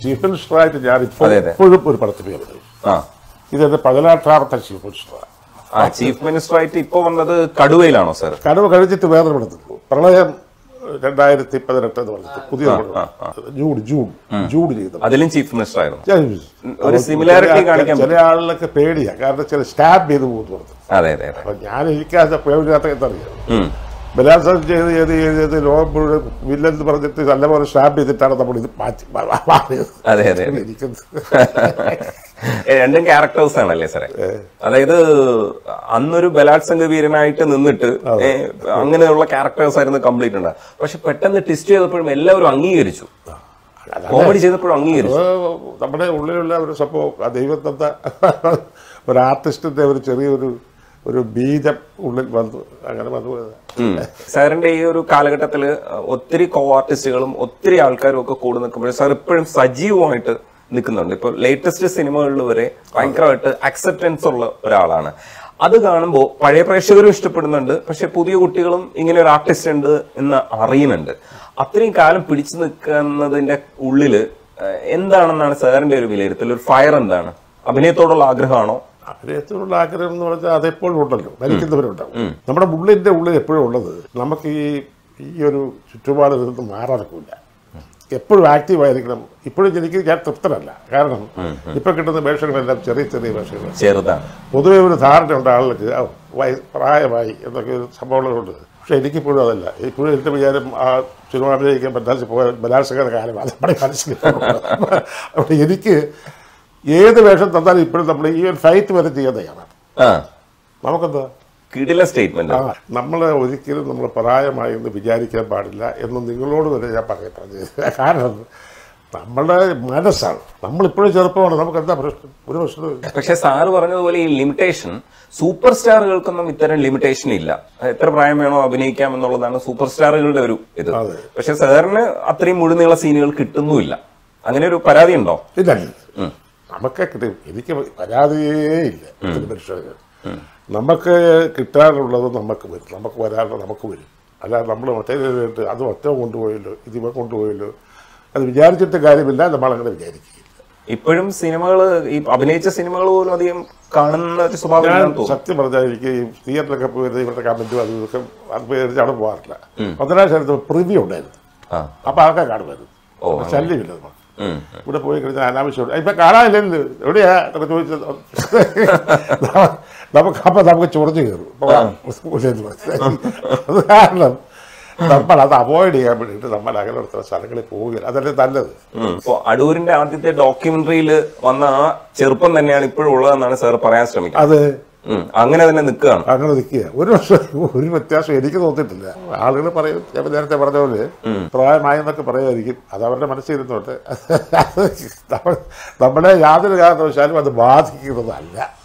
Chief മിനിസ്റ്ററായിട്ട് ഞാൻ ഇപ്പോൾ അതെ, അതെ. ഇപ്പോഴും ഒരു പടത്തിൽ അഭിനയിച്ചു ആ ഇതെന്റെ പതിനെട്ടാമത്തെ ചീഫ് മിനിസ്റ്ററാണ് ആ ചീഫ് മിനിസ്റ്റർ ആയിട്ട് ഇപ്പൊ വന്നത് കടുവയിലാണോ സാർ കടുവ കഴിച്ചിട്ട് വേറെ പടത്തിൽ പ്രളയം രണ്ടായിരത്തി പതിനെട്ട് എന്ന് പറഞ്ഞിട്ട് പുതിയ പടം. ജൂൺ ജൂൺ ജൂൺ ചെയ്തത് അതിലും ചീഫ് മിനിസ്റ്റർ ആയിരുന്നു ഞാൻ ഒരു similarity ചില- കാണിക്കാൻ ചില ആളുകളൊക്കെ പേടിയാ കാരണം ചില സ്റ്റാബ് ചെയ്ത് പോകുന്നു പറഞ്ഞു അതെ അതെ അതെ അപ്പൊ ഞാൻ എനിക്കത് പേടിയാത്ത എന്തറിയാം ഉം. ബലാത്സംഗം ചെയ്ത് ചെയ്ത് ചെയ്ത് ചെയ്ത് ലോകം മുഴുവൻ വില്ലെന്ന് പറഞ്ഞിട്ട് നല്ലപോലെ സ്റ്റാമ്പ് ചെയ്തിട്ടാണ് നമ്മൾ ഇത് മാറ്റി മാ- മാ- മാറിയത് അതെ അതെ അതെ. എനിക്കത് ഏ, രണ്ടും ക്യാരക്ടേഴ്സ് ആണല്ലേ സാറേ അതായത് അന്നൊരു ബലാത്സംഗ വീരനായിട്ട് നിന്നിട്ട് ഏ, അങ്ങനെയുള്ള ക്യാരക്ടേഴ്സ് ആയിരുന്നു കംപ്ലീറ്റ് ഉണ്ട് പക്ഷെ പെട്ടെന്ന് ട്വിസ്റ്റ് ചെയ്തപ്പോഴും എല്ലാവരും അംഗീകരിച്ചു കോമഡി ചെയ്തപ്പോഴും അംഗീകരിച്ചു അത് നമ്മുടെ ഉള്ളിലുള്ള ഒരു സംഭവം ആ ദൈവം തന്ന ഒരു ആർട്ടിസ്റ്റിന്റെ ഒരു ചെറിയൊരു ഒരു ബീജം ഉള്ളിൽ വന്നു അങ്ങനെ വന്നു പോയതാ. ഉം. സാറിന്റെ ഈ ഒരു കാലഘട്ടത്തിൽ ഒത്തിരി കോ ആർട്ടിസ്റ്റുകളും ഒത്തിരി ആൾക്കാരും ഒക്കെ കൂടി നിൽക്കുമ്പോൾ സാർ ഇപ്പോഴും സജീവമായിട്ട് നിൽക്കുന്നുണ്ട് ഇപ്പൊ ലേറ്റസ്റ്റ് സിനിമകളിൽ വരെ ഭയങ്കരമായിട്ട് അക്സെപ്റ്റൻസ് ഉള്ള ഒരാളാണ് അത് കാണുമ്പോൾ പഴയ പ്രേക്ഷകരും ഇഷ്ടപ്പെടുന്നുണ്ട് പക്ഷെ പുതിയ കുട്ടികളും ഇങ്ങനെ ഒരു ആർട്ടിസ്റ്റ് ഉണ്ട് എന്ന് അറിയുന്നുണ്ട് അത്രയും കാലം പിടിച്ചു നിൽക്കുന്നതിന്റെ ഉള്ളില് ഏഹ്, എന്താണെന്നാണ് സാറിന്റെ ഒരു വിലയിരുത്തൽ ഒരു ഫയർ എന്താണ് അഭിനയത്തോടുള്ള ആഗ്രഹമാണോ അഭിനയത്തിനുള്ള ആഗ്രഹം എന്ന് പറഞ്ഞാൽ അതെപ്പോഴും ഉണ്ടല്ലോ മരിക്കുന്നവരുണ്ടാവും നമ്മുടെ ഉള്ളിന്റെ ഉള്ളിൽ എപ്പോഴും ഉള്ളത് നമുക്ക് ഈ ഈ ഒരു ചുറ്റുപാടിൽ നിന്ന് മാറാനൊക്കില്ല എപ്പോഴും ആക്റ്റീവ് ആയിരിക്കണം ഇപ്പോഴും എനിക്ക് ഞാൻ തൃപ്തനല്ല കാരണം ഇപ്പൊ കിട്ടുന്ന വേഷങ്ങളെല്ലാം ചെറിയ ചെറിയ വേഷങ്ങൾ ചെറുതാണ് പൊതുവെ ഒരു ധാരണയുണ്ട് ആളുകൾക്ക് "ആ, വയ- പ്രായമായി എന്നൊക്കെ ഒരു സംഭവങ്ങളുണ്ട് പക്ഷെ എനിക്കിപ്പോഴും അതല്ല ഇപ്പോഴും എന്റെ വിചാരം ആ സിനിമ അഭിനയിക്കാൻ പറ്റാതെ പോയ ബലാത്സംഗ കാലം അത് നമ്മുടെ മനസ്സിൽ അപ്പോൾ എനിക്ക് ഏത് വേഷം തന്നാലും ഇപ്പോഴും നമ്മൾ ഈ ഒരു ഫൈറ്റ് വരെ ചെയ്യാൻ തയ്യാറാണ് ആ നമുക്കെന്താ കിടില സ്റ്റേറ്റ്മെന്റ് ആ നമ്മൾ ഒരിക്കലും നമ്മൾ പ്രായമായി എന്ന് വിചാരിക്കാൻ പാടില്ല എന്ന് നിങ്ങളോട് വരെ ഞാൻ പറയാൻ പറഞ്ഞത് കാരണം നമ്മളുടെ മനസ്സാണ് നമ്മളിപ്പോഴും ചെറുപ്പമാണ് നമുക്ക് എന്താ പ്രശ്നം ഒരു പ്രശ്നമില്ല പക്ഷെ സാറ് പറഞ്ഞതുപോലെ ഈ ലിമിറ്റേഷൻ സൂപ്പർ സ്റ്റാറുകൾക്കൊന്നും ഇത്തരം ലിമിറ്റേഷൻ ഇല്ല എത്ര പ്രായം വേണോ അഭിനയിക്കാം എന്നുള്ളതാണ് സൂപ്പർ സ്റ്റാറുകളുടെ ഒരു ഇത് അതെ. പക്ഷെ സാറിന് അത്രയും മുഴുനീള സീനുകൾ കിട്ടുന്നുമില്ല അങ്ങനെ ഒരു പരാതി ഉണ്ടോ ഇല്ല നമുക്ക് കിട്ടും എനിക്ക് പരാതിയേ ഇല്ല ഒരു മനുഷ്യർക്ക് നമുക്ക് കിട്ടാനുള്ളത് നമുക്ക് വരും നമുക്ക് വരാനുള്ളത് നമുക്ക് വരും അല്ലാതെ നമ്മൾ മറ്റേ അത് ഒറ്റ കൊണ്ടുപോയല്ലോ ഇത് ഇവ കൊണ്ടുപോയല്ലോ അത് വിചാരിച്ചിട്ട് കാര്യമില്ല നമ്മളങ്ങനെ വിചാരിക്കില്ല ഇപ്പോഴും സിനിമകൾ ഈ അഭിനയിച്ച സിനിമകൾ പോലും അധികം കാണുന്ന ഒരു സ്വഭാവം ഞാൻ ഇല്ലെന്ന് തോന്നുന്നു സത്യം പറഞ്ഞാൽ എനിക്ക് ഈ തിയേറ്ററിലൊക്കെ പോയി ഇവരുടെ കമന്റും അതും ഇതൊക്കെ അത് പേടിച്ച് അവിടെ പോകാറില്ല ഒന്നരാം സ്ഥലത്ത് പ്രിവ്യൂ ഉണ്ടായിരുന്നു ആ അപ്പൊ ആൾക്കാർ കാണുമായിരുന്നു ഓ, അപ്പൊ ശല്യമില്ല നമുക്ക് ഉം. ഇവിടെ പോയി കഴിഞ്ഞാൽ അനാവശ്യം ഇപ്പൊ കാണാനില്ലല്ലോ എവിടെയാ എന്നൊക്കെ ചോദിച്ചത് നമുക്ക് അപ്പൊ നമുക്ക് ചൊറിഞ്ഞു കയറും അപ്പൊ ഉള്ളിൽ മനസ്സിലായി. അത് കാരണം നമ്മൾ അത് അവോയ്ഡ് ചെയ്യാൻ വേണ്ടിയിട്ട് നമ്മൾ അങ്ങനെ സ്ഥലങ്ങളിൽ പോവുകയില്ല അതല്ലേ നല്ലത് ഉം. ഇപ്പൊ അടൂരിന്റെ ആദ്യത്തെ ഡോക്യുമെന്ററിയിൽ വന്ന ആ ചെറുപ്പം തന്നെയാണ് ഇപ്പോഴും ഉള്ളതെന്നാണ് സാർ പറയാൻ ശ്രമിക്കുന്നത് അത് ഉം. അങ്ങനെ തന്നെ നിൽക്കുകയാണ് അങ്ങനെ നിൽക്കുക ഒരു വർഷം ഒരു വ്യത്യാസം എനിക്ക് തോന്നിയിട്ടില്ല ആളുകൾ പറയും ഞാൻ നേരത്തെ പറഞ്ഞ പോലെ പ്രായമായെന്നൊക്കെ പറയുമായിരിക്കും അത് അവരുടെ മനസ്സിരുന്നോട്ടെ നമ്മൾ- നമ്മളെ യാതൊരു കാരണവശാലും അത് ബാധിക്കുന്നതല്ല